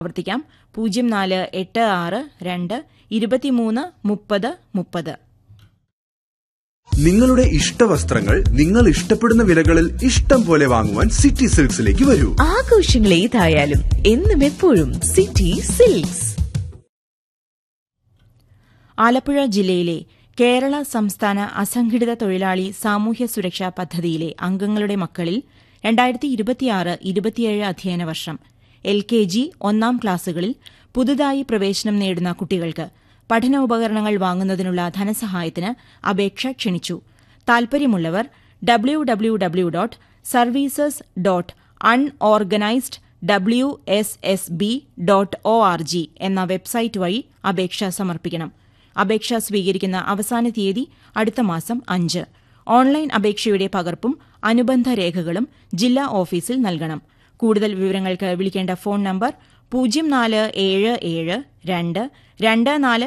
ആവർത്തിക്കാം പൂജ്യം നാല് എട്ട് ആറ് രണ്ട് ഇരുപത്തിമൂന്ന് മുപ്പത് മുപ്പത് നിങ്ങളുടെ ഇഷ്ടവസ്ത്രങ്ങൾ നിങ്ങൾ ഇഷ്ടപ്പെടുന്ന വിലകളിൽ ഇഷ്ടം പോലെ വാങ്ങുവാൻ സിറ്റി സിൽക്സിലേക്ക് വരൂ ആഘോഷങ്ങൾ ഏതായാലും എന്നും എപ്പോഴും സിറ്റി സിൽക്സ് ആലപ്പുഴ ജില്ലയിലെ കേരള സംസ്ഥാന അസംഘടിത തൊഴിലാളി സാമൂഹ്യ സുരക്ഷാ പദ്ധതിയിലെ അംഗങ്ങളുടെ മക്കളിൽ രണ്ടായിരത്തി ഇരുപത്തിയാറ് ഇരുപത്തിയേഴ് അധ്യയന വർഷം എൽ കെ ജി ഒന്നാം ക്ലാസുകളിൽ പുതുതായി പ്രവേശനം നേടുന്ന കുട്ടികൾക്ക് പഠനോപകരണങ്ങൾ വാങ്ങുന്നതിനുള്ള ധനസഹായത്തിന് അപേക്ഷ ക്ഷണിച്ചു താൽപര്യമുള്ളവർ W W W dot services dot unorganised W S S B dot O R G എന്ന വെബ്സൈറ്റ് വഴി അപേക്ഷ സമർപ്പിക്കണം അപേക്ഷ സ്വീകരിക്കുന്ന അവസാന തീയതി അടുത്ത മാസം അഞ്ച് ഓൺലൈൻ അപേക്ഷയുടെ പകർപ്പും അനുബന്ധ രേഖകളും ജില്ലാ ഓഫീസിൽ നൽകണം കൂടുതൽ വിവരങ്ങൾക്ക് വിളിക്കേണ്ട ഫോൺ നമ്പർ പൂജ്യം നാല് ഏഴ് ഏഴ് രണ്ട് രണ്ട് നാല്